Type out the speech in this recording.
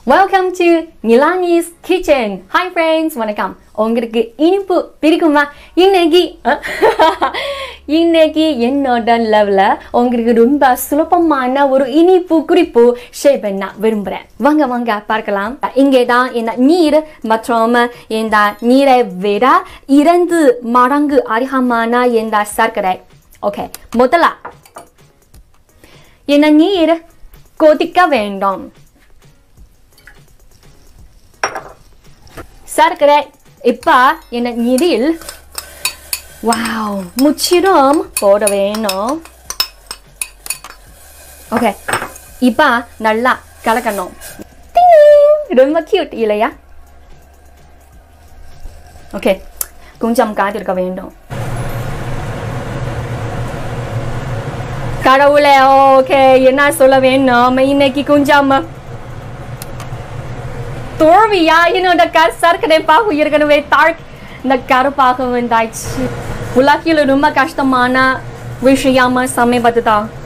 Welcome to Nilani's kitchen hi friends வணக்கம் உங்களுக்கு இனிப்பு பிடிக்குமா இன்னைக்கு அஹ், இன்னைக்கு என்னோட லெவல உங்களுக்கு ரொம்ப சுலபமான ஒரு இனிப்பு குறிப்பு ஷேர் பண்ண விரும்புறேன் வாங்க வாங்க பார்க்கலாம் இங்கே தான் இந்த நீர் மற்றும் இந்த நீரை விட இரண்டு மடங்கு அதிகமான இந்த சர்க்கரை ஓகே முதல்ல இந்த நீர் கொதிக்க வேண்டும் சர்க்கரை இப்ப இந்த நீரில் வாவ் முற்றிலும் போட வேணும் ஓகே இப்ப நல்லா கலக்கணும் டிங்! ரொம்ப கியூட் இல்லையா ஓகே கொஞ்சம் காத்திருக்க வேண்டும் கடவுளே ஓகே என்ன சொல்ல வேணும் இன்னைக்கு கொஞ்சம் தோல்வியா என்னோட க சர்க்கரை பாகு ஏற்கனவே தாழ் இந்த கருப்பாக வந்தாச்சு உலகில் ரொம்ப கஷ்டமான விஷயமா சமீபத்து தான்